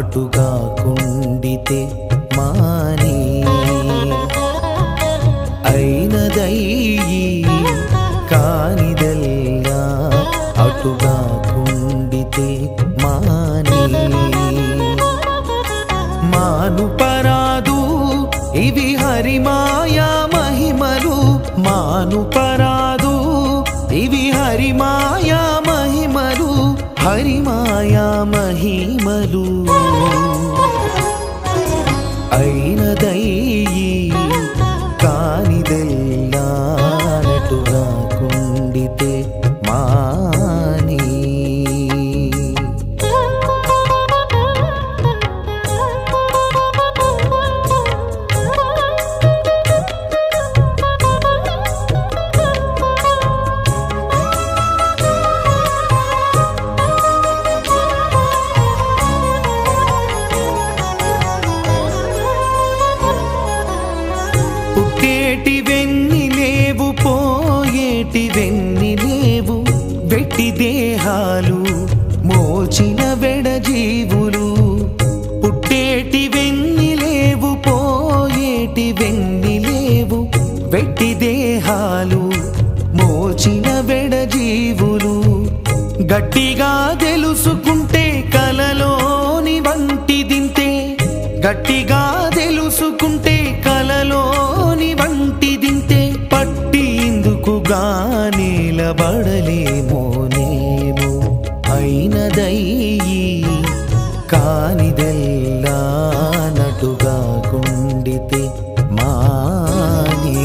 అటుగా కుండితే మాని అయినదయ్యి కానిదల్లా అటుగా కుండితే మాని మాను పరాదు ఇవి హరిమాయా మహిమలు మాను పరాదు ఇవి హరిమాయా మహిమలు హరిమాయా మహిమలు అయినదయ్యి కానిదెల్లా నటుగా కుండితే మాని పుట్టేటి వెన్ని లేవు పోయేటి వెన్ని లేవు వెట్టి దేహాలు మోచిన వెడ జీవులు పుట్టేటి వెన్ని లేవు పోయేటి వెన్ని లేవు వెట్టి దేహాలు మోచిన వెడ జీవులు గట్టిగా తెలుసుకుంటే కలలోని వంటి దింతే గట్టిగా తెలుసుకుంటే కలలోని వంటి దింతే పట్టి ఇందుకుగా నిలబడలేమో నేమో అయినదయ్యి కానిదెల్లా నటుగా కుండితే మాని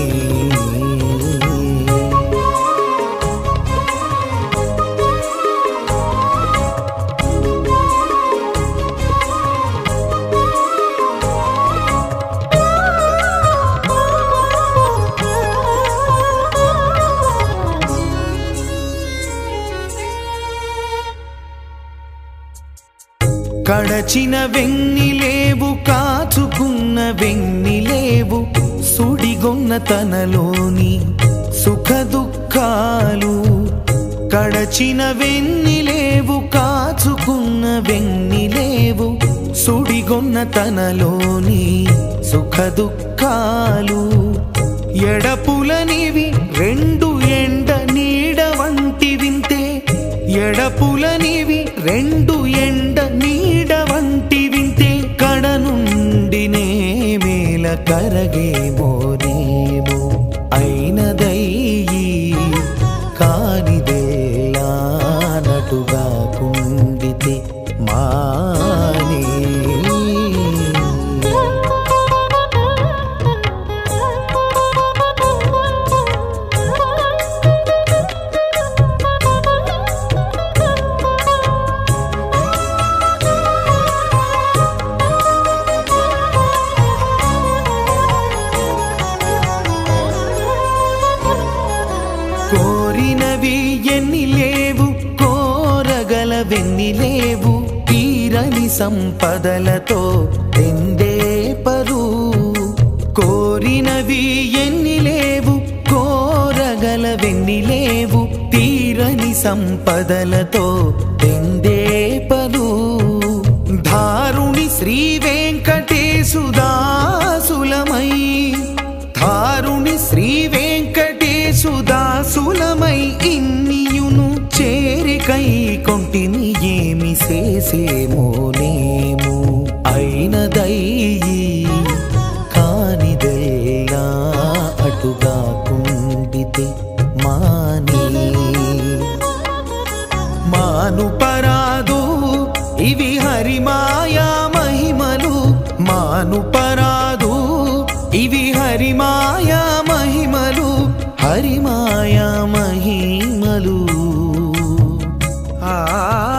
కడచిన వెన్ని లేవు కాచుకున్న వెన్ని లేవు సుడిగొన్న తనలోని సుఖ దుఃఖాలు కడచిన వెన్ని లేవు కాచుకున్న వెన్ని లేవు సుడిగొన్న తనలోని సుఖ దుఃఖాలు ఎడపులనివి రెండు ఎండ నీడ వంటి వింతే ఎడపులనివి రెండు ఎండ నీడ వంటి వింతే కడ నుండి నేమేల కరగేమోనేమో అయినదయ్యి కానిదేలా నటుగా కుండితే మానే కోరినవి ఎన్ని లేవు కోరగలవెన్ని లేవు తీరని సంపదలతో ఎండే పరు కోరినవి ఎన్ని లేవు కోరగలవెన్ని లేవు తీరని సంపదలతో ఎండే పరు ధారుణి శ్రీ వెంకటేశుదాసులమై ధారుణి శ్రీ వెంకటేశుదాసులమై ఇన్నియును చేరికై కొంటిని ఏమి చేసేమోనేమో అయినదయ్యి కానిదెల్లా అటుగా కుండితే మాని మాను పరాదు ఇవి హరిమాయా మహిమలు మాను పరాదు ఇవి హరిమాయా మహిమలు హరిమాయా మహిమలు ఆ